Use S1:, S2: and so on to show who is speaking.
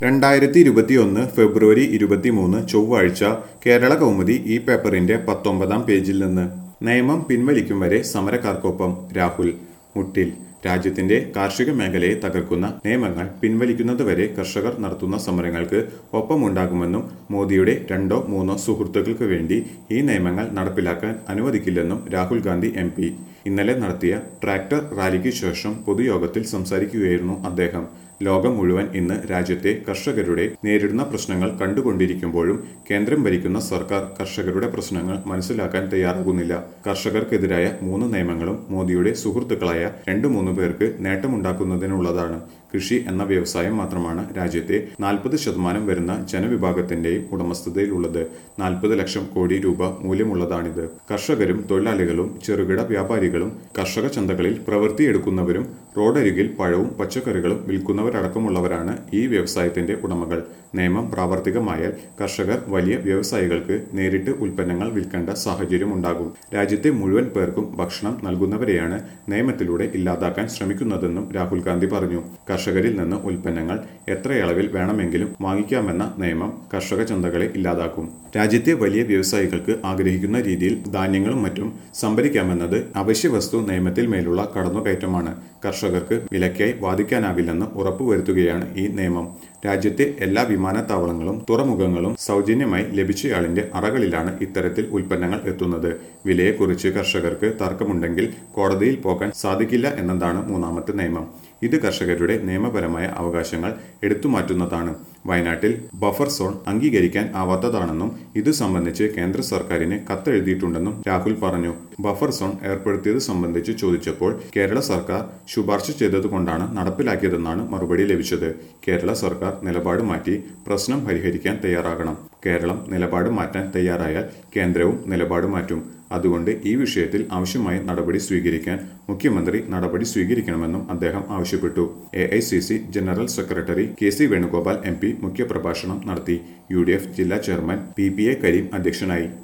S1: രണ്ടായിരത്തി ഇരുപത്തിയൊന്ന് ഫെബ്രുവരി ഇരുപത്തിമൂന്ന് ചൊവ്വാഴ്ച കേരള കൗമുദി ഈ പേപ്പറിന്റെ പത്തൊമ്പതാം പേജിൽ നിന്ന് നിയമം പിൻവലിക്കും വരെ സമരക്കാർക്കൊപ്പം രാഹുൽ മുട്ടിൽ രാജ്യത്തിന്റെ കാർഷിക മേഖലയെ തകർക്കുന്ന നിയമങ്ങൾ പിൻവലിക്കുന്നതുവരെ കർഷകർ നടത്തുന്ന സമരങ്ങൾക്ക് ഒപ്പമുണ്ടാകുമെന്നും മോദിയുടെ രണ്ടോ മൂന്നോ സുഹൃത്തുക്കൾക്ക് വേണ്ടി ഈ നിയമങ്ങൾ നടപ്പിലാക്കാൻ അനുവദിക്കില്ലെന്നും രാഹുൽ ഗാന്ധി എം ഇന്നലെ നടത്തിയ ട്രാക്ടർ റാലിക്ക് ശേഷം പൊതുയോഗത്തിൽ സംസാരിക്കുകയായിരുന്നു അദ്ദേഹം ലോകം മുഴുവൻ ഇന്ന് രാജ്യത്തെ കർഷകരുടെ നേരിടുന്ന പ്രശ്നങ്ങൾ കണ്ടുകൊണ്ടിരിക്കുമ്പോഴും കേന്ദ്രം ഭരിക്കുന്ന സർക്കാർ കർഷകരുടെ പ്രശ്നങ്ങൾ മനസ്സിലാക്കാൻ തയ്യാറാകുന്നില്ല കർഷകർക്കെതിരായ മൂന്ന് നിയമങ്ങളും മോദിയുടെ സുഹൃത്തുക്കളായ രണ്ടു മൂന്ന് പേർക്ക് നേട്ടമുണ്ടാക്കുന്നതിനുള്ളതാണ് കൃഷി എന്ന വ്യവസായം മാത്രമാണ് രാജ്യത്തെ നാൽപ്പത് ശതമാനം വരുന്ന ജനവിഭാഗത്തിന്റെയും ഉടമസ്ഥതയിലുള്ളത് നാൽപ്പത് ലക്ഷം കോടി രൂപ മൂല്യമുള്ളതാണിത് കർഷകരും തൊഴിലാളികളും ചെറുകിട വ്യാപാരികളും കർഷക ചന്തകളിൽ പ്രവൃത്തിയെടുക്കുന്നവരും റോഡരികിൽ പഴവും പച്ചക്കറികളും വിൽക്കുന്നവരടക്കമുള്ളവരാണ് ഈ വ്യവസായത്തിന്റെ ഉടമകൾ നിയമം പ്രാവർത്തികമായാൽ കർഷകർ വലിയ വ്യവസായികൾക്ക് നേരിട്ട് ഉൽപ്പന്നങ്ങൾ വിൽക്കേണ്ട സാഹചര്യമുണ്ടാകും രാജ്യത്തെ മുഴുവൻ പേർക്കും ഭക്ഷണം നൽകുന്നവരെയാണ് നിയമത്തിലൂടെ ഇല്ലാതാക്കാൻ ശ്രമിക്കുന്നതെന്നും രാഹുൽ ഗാന്ധി പറഞ്ഞു കർഷകരിൽ നിന്ന് ഉൽപ്പന്നങ്ങൾ എത്രയളവിൽ വേണമെങ്കിലും വാങ്ങിക്കാമെന്ന നിയമം കർഷക ചന്തകളെ ഇല്ലാതാക്കും രാജ്യത്തെ വലിയ വ്യവസായികൾക്ക് ആഗ്രഹിക്കുന്ന രീതിയിൽ ധാന്യങ്ങളും മറ്റും സംഭരിക്കാമെന്നത് അവശ്യ വസ്തു നിയമത്തിൽ മേലുള്ള കടന്നുകയറ്റമാണ് കർഷകർക്ക് വിലക്കായി വാദിക്കാനാവില്ലെന്ന് ഉറപ്പുവരുത്തുകയാണ് ഈ നിയമം രാജ്യത്തെ എല്ലാ വിമാനത്താവളങ്ങളും തുറമുഖങ്ങളും സൗജന്യമായി ലഭിച്ചയാളിന്റെ അറകളിലാണ് ഇത്തരത്തിൽ ഉൽപ്പന്നങ്ങൾ എത്തുന്നത് വിലയെക്കുറിച്ച് കർഷകർക്ക് തർക്കമുണ്ടെങ്കിൽ കോടതിയിൽ പോകാൻ സാധിക്കില്ല എന്നതാണ് മൂന്നാമത്തെ നിയമം ഇത് കർഷകരുടെ നിയമപരമായ അവകാശങ്ങൾ എടുത്തുമാറ്റുന്നതാണ് വയനാട്ടിൽ ബഫർ സോൺ അംഗീകരിക്കാൻ ആവാത്തതാണെന്നും ഇതു സംബന്ധിച്ച് കേന്ദ്ര സർക്കാരിന് കത്തെഴുതിയിട്ടുണ്ടെന്നും രാഹുൽ പറഞ്ഞു ബഫർ സോൺ ഏർപ്പെടുത്തിയത് സംബന്ധിച്ച് ചോദിച്ചപ്പോൾ കേരള സർക്കാർ ശുപാർശ ചെയ്തതുകൊണ്ടാണ് നടപ്പിലാക്കിയതെന്നാണ് മറുപടി ലഭിച്ചത് കേരള സർക്കാർ നിലപാട് മാറ്റി പ്രശ്നം പരിഹരിക്കാൻ തയ്യാറാകണം കേരളം നിലപാട് മാറ്റാൻ തയ്യാറായാൽ കേന്ദ്രവും നിലപാട് മാറ്റും അതുകൊണ്ട് ഈ വിഷയത്തിൽ ആവശ്യമായ നടപടി സ്വീകരിക്കാൻ മുഖ്യമന്ത്രി നടപടി സ്വീകരിക്കണമെന്നും അദ്ദേഹം ആവശ്യപ്പെട്ടു A I C C general secretary K C Venugopal M P മുഖ്യപ്രഭാഷണം നടത്തി യു ഡി എഫ് ജില്ലാ chairman P P A Kareem അധ്യക്ഷനായി